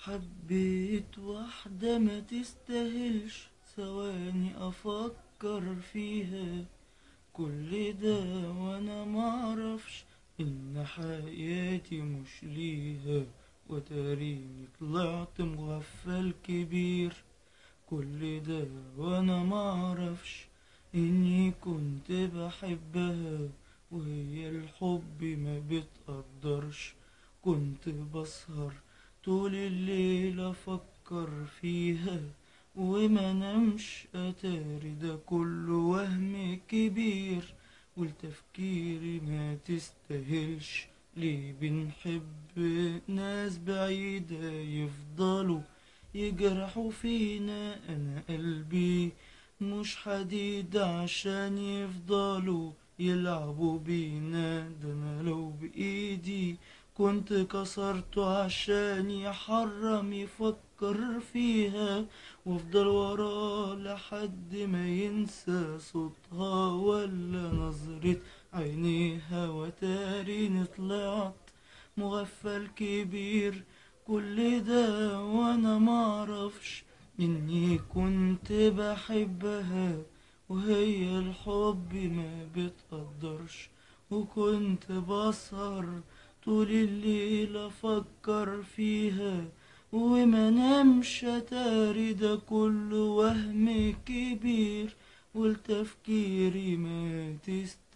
حبيت واحدة ما تستاهلش ثواني افكر فيها كل ده وانا معرفش ان حياتي مش ليها وتاريني طلعت مغفل كبير كل ده وانا معرفش اني كنت بحبها وهي الحب ما بتقدرش كنت بسهر طول الليل افكر فيها وما نمش اتاري ده كله وهم كبير والتفكير ما تستاهلش ليه بنحب ناس بعيدة يفضلوا يجرحوا فينا انا قلبي مش حديد عشان يفضلوا يلعبوا بينا ده انا لو بايدي كنت كسرته عشان يحرم يفكر فيها وافضل وراه لحد ما ينسى صوتها ولا نظرة عينيها وتاريني طلعت مغفل كبير كل ده وانا معرفش اني كنت بحبها وهي الحب ما بتقدرش وكنت بسهر طول الليل افكر فيها وما نمش اتاري ده كله وهم كبير والتفكير ما تست